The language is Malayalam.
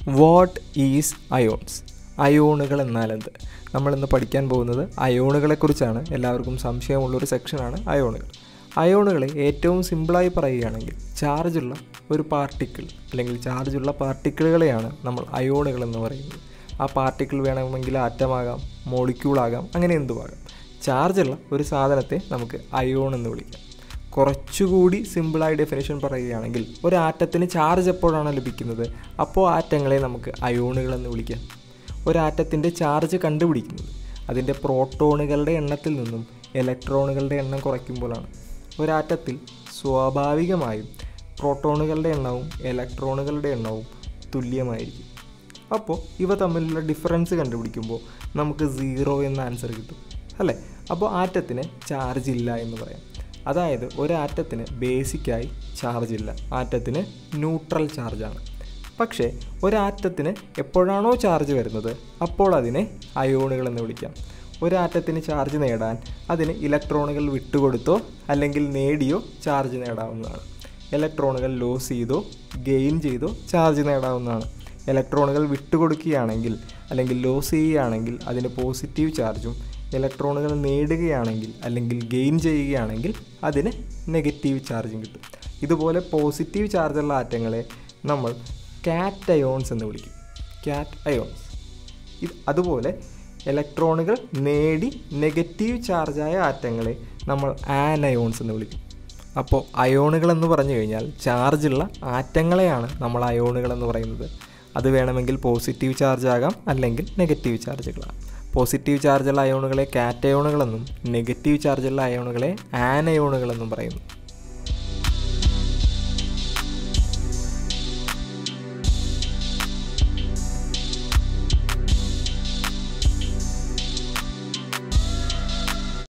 വാട്ട് ഈസ് അയോൺസ് അയോണുകൾ എന്നാൽ എന്ത് നമ്മളിന്ന് പഠിക്കാൻ പോകുന്നത് അയോണുകളെക്കുറിച്ചാണ് എല്ലാവർക്കും സംശയമുള്ളൊരു സെക്ഷനാണ് അയോണുകൾ അയോണുകളെ ഏറ്റവും സിമ്പിളായി പറയുകയാണെങ്കിൽ ചാർജുള്ള ഒരു പാർട്ടിക്കിൾ അല്ലെങ്കിൽ ചാർജുള്ള പാർട്ടിക്കിളുകളെയാണ് നമ്മൾ അയോണുകൾ എന്ന് പറയുന്നത് ആ പാർട്ടിക്കിൾ വേണമെങ്കിൽ ആറ്റമാകാം മോളിക്യൂളാകാം അങ്ങനെ എന്തുമാകാം ചാർജുള്ള ഒരു സാധനത്തെ നമുക്ക് അയോൺ എന്ന് വിളിക്കാം കുറച്ചുകൂടി സിമ്പിളായി ഡെഫിനേഷൻ പറയുകയാണെങ്കിൽ ഒരു ആറ്റത്തിന് ചാർജ് എപ്പോഴാണ് ലഭിക്കുന്നത് അപ്പോൾ ആറ്റങ്ങളെ നമുക്ക് അയോണുകൾ എന്ന് വിളിക്കാം ഒരു ആറ്റത്തിൻ്റെ ചാർജ് കണ്ടുപിടിക്കുന്നത് അതിൻ്റെ പ്രോട്ടോണുകളുടെ എണ്ണത്തിൽ നിന്നും ഇലക്ട്രോണുകളുടെ എണ്ണം കുറയ്ക്കുമ്പോഴാണ് ഒരാറ്റത്തിൽ സ്വാഭാവികമായും പ്രോട്ടോണുകളുടെ എണ്ണവും ഇലക്ട്രോണുകളുടെ എണ്ണവും തുല്യമായിരിക്കും അപ്പോൾ ഇവ തമ്മിലുള്ള ഡിഫറൻസ് കണ്ടുപിടിക്കുമ്പോൾ നമുക്ക് സീറോ എന്ന ആൻസർ കിട്ടും അല്ലേ അപ്പോൾ ആറ്റത്തിന് ചാർജ് ഇല്ല എന്ന് പറയാം അതായത് ഒരു ആറ്റത്തിന് ബേസിക്കായി ചാർജ് ഇല്ല ആറ്റത്തിന് ന്യൂട്രൽ ചാർജാണ് പക്ഷേ ഒരാറ്റത്തിന് എപ്പോഴാണോ ചാർജ് വരുന്നത് അപ്പോൾ അതിനെ അയോണുകൾ എന്ന് വിളിക്കാം ഒരാറ്റത്തിന് ചാർജ് നേടാൻ അതിന് ഇലക്ട്രോണുകൾ വിട്ടുകൊടുത്തോ അല്ലെങ്കിൽ നേടിയോ ചാർജ് നേടാവുന്നതാണ് ഇലക്ട്രോണുകൾ ലോസ് ചെയ്തോ ഗെയിൻ ചെയ്തോ ചാർജ് നേടാവുന്നതാണ് ഇലക്ട്രോണുകൾ വിട്ടുകൊടുക്കുകയാണെങ്കിൽ അല്ലെങ്കിൽ ലോസ് ചെയ്യുകയാണെങ്കിൽ അതിന് പോസിറ്റീവ് ചാർജും ഇലക്ട്രോണുകൾ നേടുകയാണെങ്കിൽ അല്ലെങ്കിൽ ഗെയിൻ ചെയ്യുകയാണെങ്കിൽ അതിന് നെഗറ്റീവ് ചാർജും കിട്ടും ഇതുപോലെ പോസിറ്റീവ് ചാർജുള്ള ആറ്റങ്ങളെ നമ്മൾ കാറ്റ് അയോൺസ് എന്ന് വിളിക്കും കാറ്റ് അയോൺസ് ഇത് അതുപോലെ ഇലക്ട്രോണുകൾ നേടി നെഗറ്റീവ് ചാർജായ ആറ്റങ്ങളെ നമ്മൾ ആനയോൺസ് എന്ന് വിളിക്കും അപ്പോൾ അയോണുകൾ എന്ന് പറഞ്ഞു കഴിഞ്ഞാൽ ചാർജുള്ള ആറ്റങ്ങളെയാണ് നമ്മൾ അയോണുകൾ എന്ന് പറയുന്നത് അത് വേണമെങ്കിൽ പോസിറ്റീവ് ചാർജ് ആകാം അല്ലെങ്കിൽ നെഗറ്റീവ് ചാർജുകളാകാം പോസിറ്റീവ് ചാർജുള്ള അയോണുകളെ കാറ്റയോണുകളെന്നും നെഗറ്റീവ് ചാർജുള്ള അയോണുകളെ ആനയോണുകളെന്നും പറയുന്നു